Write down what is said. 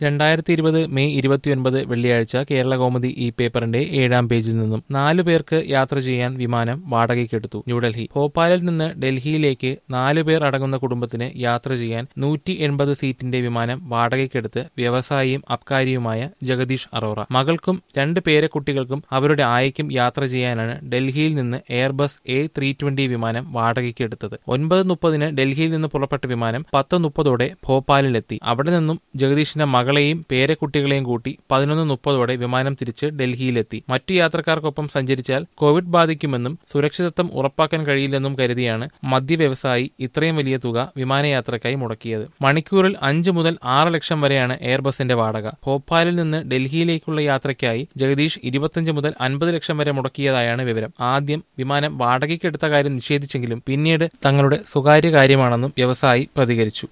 രണ്ടായിരത്തി ഇരുപത് മെയ് ഇരുപത്തിയൊൻപത് വെള്ളിയാഴ്ച കേരള കൗമുദി ഈ പേപ്പറിന്റെ ഏഴാം പേജിൽ നിന്നും നാലു പേർക്ക് യാത്ര ചെയ്യാൻ വിമാനം വാടകയ്ക്കെടുത്തു ന്യൂഡൽഹി ഭോപ്പാലിൽ നിന്ന് ഡൽഹിയിലേക്ക് നാലു പേർ അടങ്ങുന്ന കുടുംബത്തിന് യാത്ര ചെയ്യാൻ നൂറ്റി എൺപത് സീറ്റിന്റെ വിമാനം വാടകയ്ക്കെടുത്ത് വ്യവസായിയും അബ്കാരിയുമായ ജഗദീഷ് അറോറ മകൾക്കും രണ്ട് പേരക്കുട്ടികൾക്കും അവരുടെ ആയയ്ക്കും യാത്ര ചെയ്യാനാണ് ഡൽഹിയിൽ നിന്ന് എയർബസ് എ ത്രീ ട്വന്റി വിമാനം വാടകയ്ക്കെടുത്തത് ഒൻപത് മുപ്പതിന് ഡൽഹിയിൽ നിന്ന് പുറപ്പെട്ട വിമാനം പത്ത് മുപ്പതോടെ ഭോപ്പാലിലെത്തി അവിടെ നിന്നും ജഗദീഷിന്റെ മകളെയും പേരക്കുട്ടികളെയും കൂട്ടി പതിനൊന്ന് മുപ്പതോടെ വിമാനം തിരിച്ച് ഡൽഹിയിലെത്തി മറ്റു യാത്രക്കാർക്കൊപ്പം സഞ്ചരിച്ചാൽ കോവിഡ് ബാധിക്കുമെന്നും സുരക്ഷിതത്വം ഉറപ്പാക്കാൻ കഴിയില്ലെന്നും കരുതിയാണ് മദ്യ വ്യവസായി ഇത്രയും വലിയ തുക വിമാനയാത്രയ്ക്കായി മുടക്കിയത് മണിക്കൂറിൽ അഞ്ച് മുതൽ ആറ് ലക്ഷം വരെയാണ് എയർബസിന്റെ വാടക ഭോപ്പാലിൽ നിന്ന് ഡൽഹിയിലേക്കുള്ള യാത്രയ്ക്കായി ജഗദീഷ് ഇരുപത്തിയഞ്ച് മുതൽ അൻപത് ലക്ഷം വരെ മുടക്കിയതായാണ് വിവരം ആദ്യം വിമാനം വാടകയ്ക്കെടുത്ത കാര്യം നിഷേധിച്ചെങ്കിലും പിന്നീട് തങ്ങളുടെ സ്വകാര്യ കാര്യമാണെന്നും വ്യവസായി പ്രതികരിച്ചു